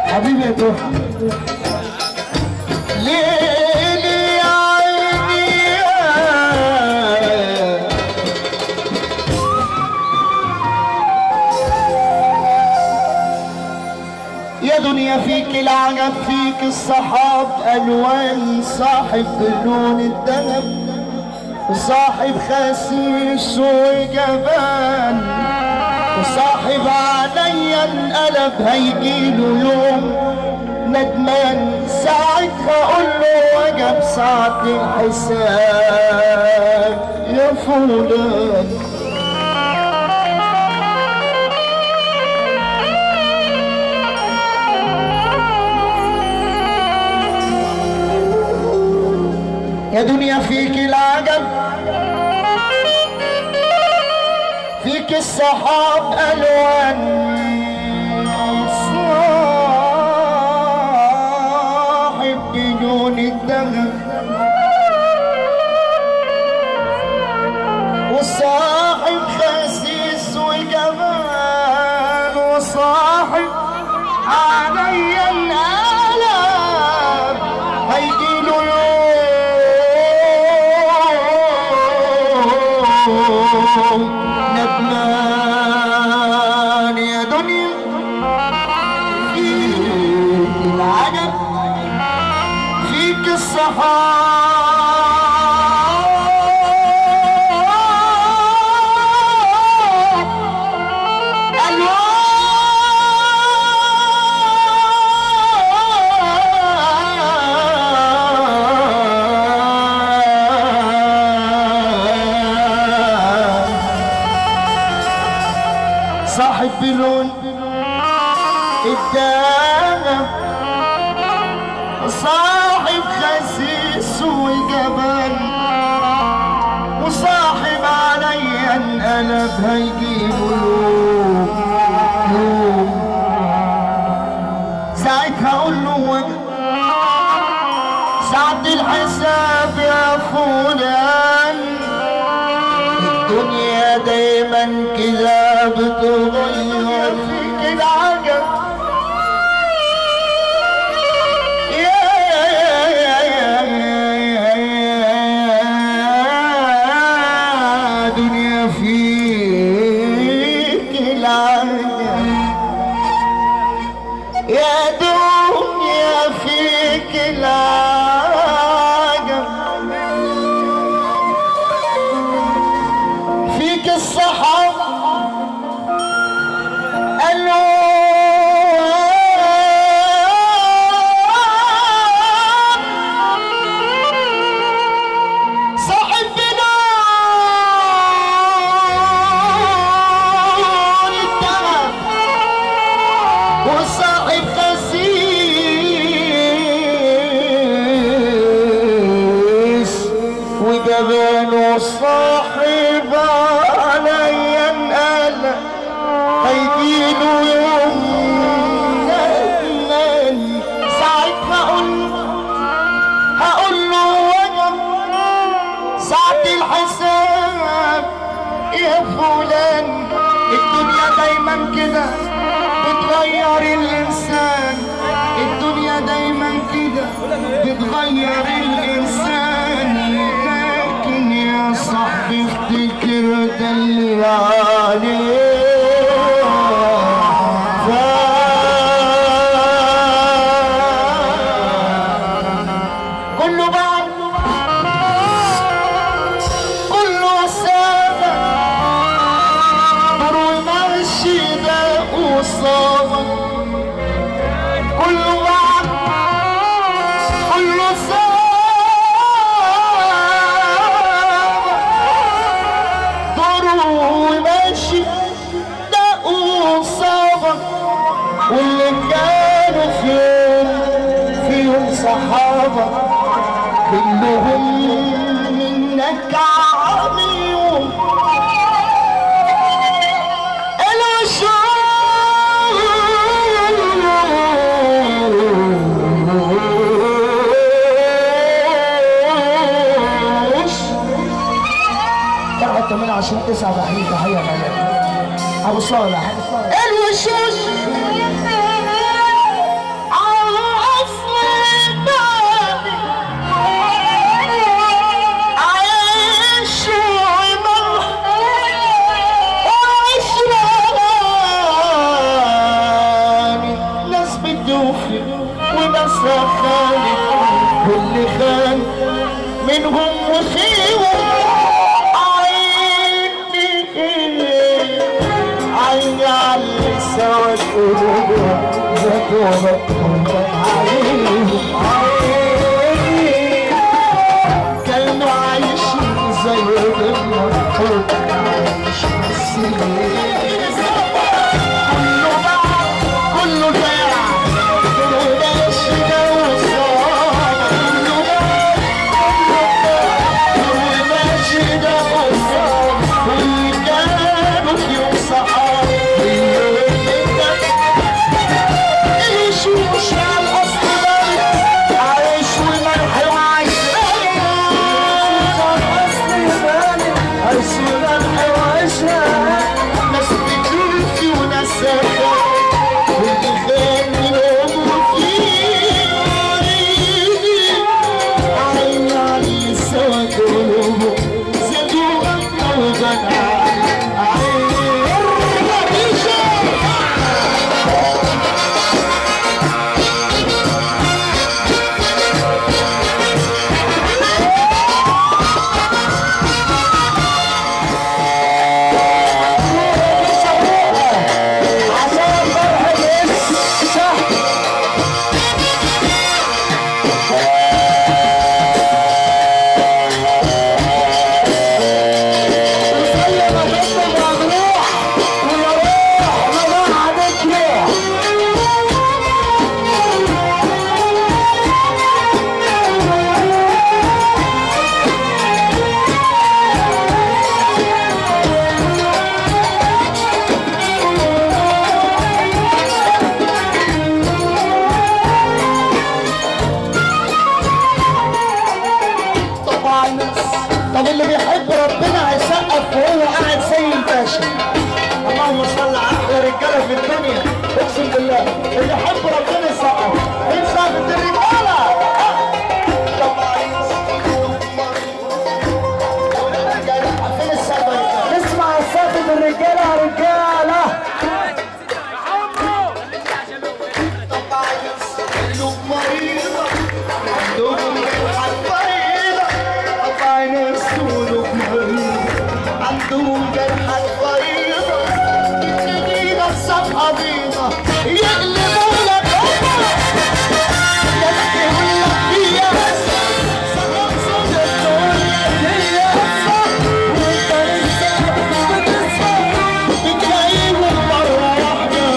حبيبي يا دوح ليلي يا عيني يا يا دنيا فيك العجب فيك الصحاب الوان صاحب لون الذهب وصاحب خسيس وجبان وصاحب عليا انقلب هيجيله يوم ندمان ساعتها اقول له وجب ساعة الحساب يا فلان يا دنيا فيك العجب فيك السحاب الوان صاحب جنون الدهب وصاحب خسيس وجمال وصاحب علي الالم هيجيله يوم ندمان يا دنيا فيك العجب فيك الصحاب الوان صاحب بلون الدهب صاحب خسيس وجبان وصاحب عليا انقلب هيجيبه يوم يوم ساعتها اقول له وجب ساعة الحساب يا فلان الدنيا دايما كده بتغير فيك العجب يا يا يا يا يا يا دنيا فيك العجب يا دنيا فيك العجب فيك الصحاب الوان صاحب بلون الدهب وصاحب خسيس وجبان وصاحب عليا انقلب هيجيله يوم ندمان ساعتها اقول هقول له وجب ساعة الحساب يا فلان الدنيا دايما كده بتغير الانسان الدنيا دايما كده بتغير الانسان لكن يا صاحبي افتكر ده اللي عليه كله بعد كله سابق دور ومشي ده قصابك كله بعد كله سابق دور ومشي ده قصابك واللي كانوا في يوم فيهم صحابة كلهم منك عظيم الوشوش تحت من عشان تسعة تحية تحية غالية. أبو صالح الوشوش سوت قلوبهم زادوا مكتوبة عليهم عيني كانوا عايشين زي المرحوم عايشين السنين كله باع كله باع كله داش ده وصاب كله باع كله ماشي ده وصاب واللي كانوا في يوم صحاب يعيشوا مش على الاصل بل عايش وملح وعايش عايش وملح وعايش ناس بتوفي وناس سافر واللي خان منهم فيه عين علي سوا قلوبهم زادوا غنى وغنى عين عشان فرح لسه وصلي ما تطلب ممنوع ويا روح ما بعدك روح طبعا طب اللي بيحب ربنا هيسقف وهو قاعد زي الباشا اللهم صل على احلى رجاله في الدنيا اقسم بالله اللي يحب ربنا يسقف مين سقف الرجاله طبعا فين السقف نسمع سقف الرجاله يا رجاله طبعا قلوب مريضه عندهم جرحى طويله طبعا قلوب مريضه عندهم جرحى طويله يدينا الصفحه بيضه يقلبوا لك هما يحكيوا لك هي بس سلام صوت هي بس وانت لسه بتسمع بتلاقيهم مره واحده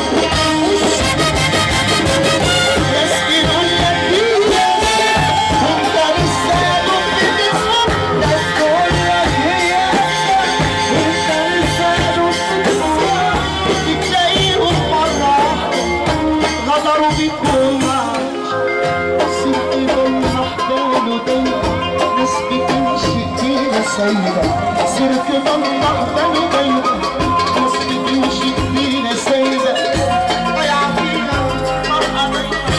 يسكنوا لك هي وانت لسه بتسمع يسكنوا لك هي وانت لسه بتسمع بتلاقيهم مرة واحدة غدروا بيك ومعاك سبت دم محضان دايما ناس بتمشي فينا سايبة سيرك دم محضان دايما ناس بتمشي فينا سايبة ضيع فينا مرة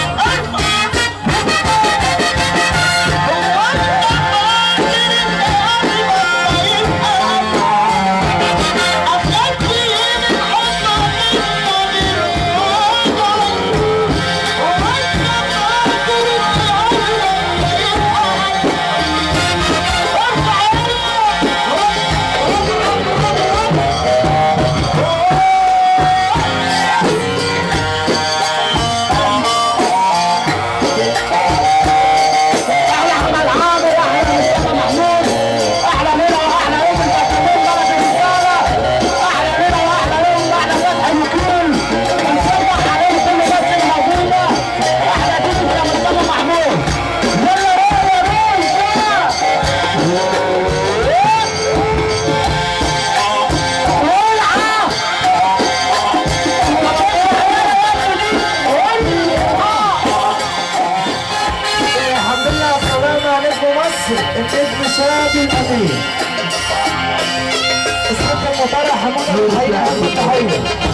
احلى احمد عامر احلى مصطفى محمود احلى ليله واحلى يوم الفاتحين بلد الرساله احلى ليله واحلى يوم بعد فتح اليوتيوب بنصبح عليهم كل الناس الموجوده احلى تيجي يا مصطفى محمود يلا روح يا الحمد لله والسلامة عليكم مصر النجم شادي الأمين اسمكم مطرح حمود الحقيقة التحية